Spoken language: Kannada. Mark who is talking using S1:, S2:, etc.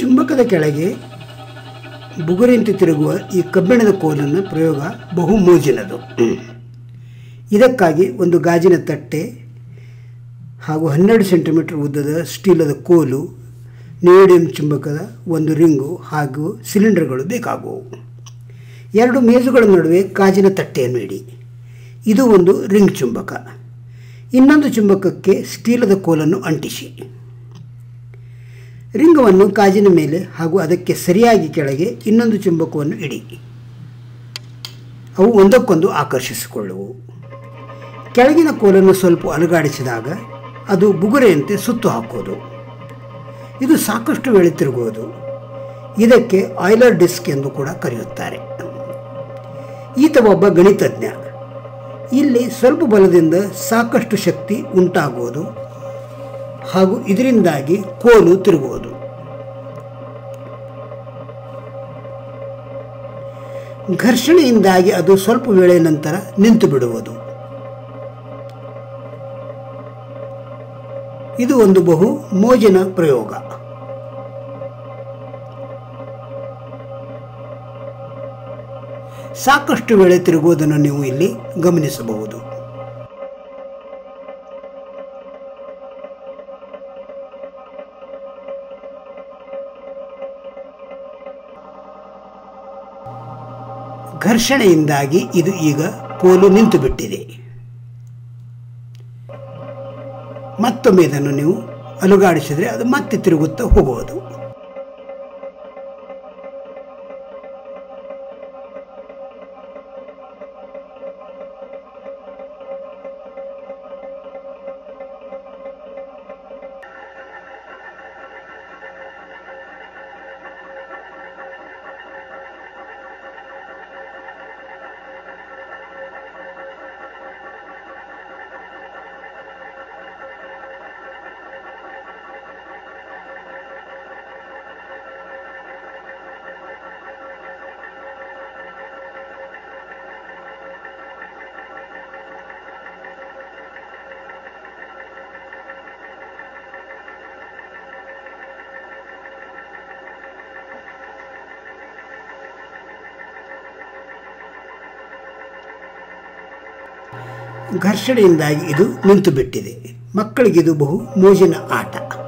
S1: ಚುಂಬಕದ ಕೆಳಗೆ ಬುಗುರಿಂತೆ ತಿರುಗುವ ಈ ಕಬ್ಬಿಣದ ಕೋಲನ್ನು ಪ್ರಯೋಗ ಬಹು ಮೋಜಿನದು ಇದಕ್ಕಾಗಿ ಒಂದು ಗಾಜಿನ ತಟ್ಟೆ ಹಾಗೂ ಹನ್ನೆರಡು ಸೆಂಟಿಮೀಟರ್ ಉದ್ದದ ಸ್ಟೀಲದ ಕೋಲು ನೇಡಿಯಂ ಚುಂಬಕದ ಒಂದು ರಿಂಗು ಹಾಗೂ ಸಿಲಿಂಡರ್ಗಳು ಬೇಕಾಗುವು ಎರಡು ಮೇಜುಗಳ ನಡುವೆ ಗಾಜಿನ ತಟ್ಟೆಯನ್ನು ಇಡಿ ಇದು ಒಂದು ರಿಂಗ್ ಚುಂಬಕ ಇನ್ನೊಂದು ಚುಂಬಕಕ್ಕೆ ಸ್ಟೀಲದ ಕೋಲನ್ನು ಅಂಟಿಸಿ ರಿಂಗವನ್ನು ಗಾಜಿನ ಮೇಲೆ ಹಾಗೂ ಅದಕ್ಕೆ ಸರಿಯಾಗಿ ಕೆಳಗೆ ಇನ್ನೊಂದು ಚುಂಬಕವನ್ನು ಇಡಿ ಅವು ಒಂದಕ್ಕೊಂದು ಆಕರ್ಷಿಸಿಕೊಳ್ಳುವು ಕೆಳಗಿನ ಕೋಲನ್ನು ಸ್ವಲ್ಪ ಅಲುಗಾಡಿಸಿದಾಗ ಅದು ಬುಗುರೆಯಂತೆ ಸುತ್ತು ಹಾಕುವುದು ಇದು ಸಾಕಷ್ಟು ವೇಳೆ ತಿರುಗುವುದು ಇದಕ್ಕೆ ಆಯ್ಲರ್ ಡಿಸ್ಕ್ ಎಂದು ಕೂಡ ಕರೆಯುತ್ತಾರೆ ಈತ ಒಬ್ಬ ಗಣಿತಜ್ಞ ಇಲ್ಲಿ ಸ್ವಲ್ಪ ಬಲದಿಂದ ಸಾಕಷ್ಟು ಶಕ್ತಿ ಉಂಟಾಗುವುದು ಹಾಗೂ ಇದರಿಂದಾಗಿ ಕೋಲು ತಿರುಗುವುದು ಘರ್ಷಣೆಯಿಂದಾಗಿ ಅದು ಸ್ವಲ್ಪ ವೇಳೆ ನಂತರ ನಿಂತು ಬಿಡುವುದು ಇದು ಒಂದು ಬಹು ಮೋಜಿನ ಪ್ರಯೋಗ ಸಾಕಷ್ಟು ವೇಳೆ ತಿರುಗುವುದನ್ನು ನೀವು ಇಲ್ಲಿ ಗಮನಿಸಬಹುದು ಘರ್ಷಣೆಯಿಂದಾಗಿ ಇದು ಈಗ ಕೋಲು ನಿಂತು ಬಿಟ್ಟಿದೆ ಮತ್ತೊಮ್ಮೆ ಇದನ್ನು ನೀವು ಅಲುಗಾಡಿಸಿದರೆ ಅದು ಮತ್ತೆ ತಿರುಗುತ್ತಾ ಹೋಗುವುದು ಘರ್ಷಣೆಯಿಂದಾಗಿ ಇದು ನಿಂತು ಬಿಟ್ಟಿದೆ ಮಕ್ಕಳಿಗಿದು ಬಹು ಮೋಜಿನ ಆಟ